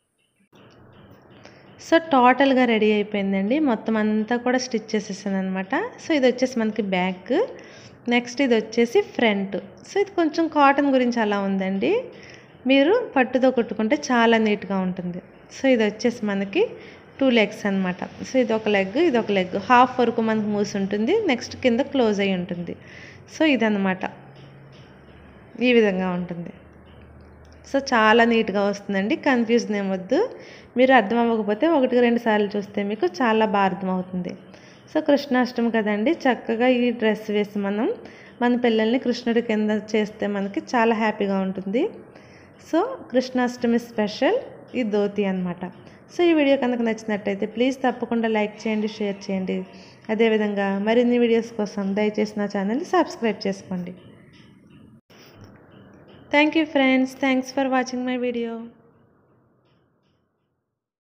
సో టోటల్గా రెడీ అయిపోయిందండి మొత్తం అంతా కూడా స్టిచ్ చేసేసాను అనమాట సో ఇది వచ్చేసి మనకి బ్యాక్ నెక్స్ట్ ఇది వచ్చేసి ఫ్రంట్ సో ఇది కొంచెం కాటన్ గురించి అలా ఉందండి మీరు పట్టుతో కుట్టుకుంటే చాలా నీట్గా ఉంటుంది సో ఇది వచ్చేసి మనకి టూ లెగ్స్ అనమాట సో ఇది ఒక లెగ్ ఇది ఒక లెగ్ హాఫ్ వరకు మనకు మూసి ఉంటుంది నెక్స్ట్ కింద క్లోజ్ అయి ఉంటుంది సో ఇదన్నమాట ఈ విధంగా ఉంటుంది సో చాలా నీట్గా వస్తుందండి కన్ఫ్యూజన్ ఏమొద్దు మీరు అర్థం అవ్వకపోతే ఒకటికి రెండు సార్లు చూస్తే మీకు చాలా బాగా అర్థమవుతుంది సో కృష్ణాష్టమి కదండి చక్కగా ఈ డ్రెస్ వేసి మనం మన పిల్లల్ని కృష్ణుడి కింద చేస్తే మనకి చాలా హ్యాపీగా ఉంటుంది సో కృష్ణాష్టమి స్పెషల్ ఈ ధోతి అనమాట సో ఈ వీడియో కనుక నచ్చినట్టయితే ప్లీజ్ తప్పకుండా లైక్ చేయండి షేర్ చేయండి అదేవిధంగా మరిన్ని వీడియోస్ కోసం దయచేసి నా ఛానల్ని సబ్స్క్రైబ్ చేసుకోండి thank you friends thanks for watching my video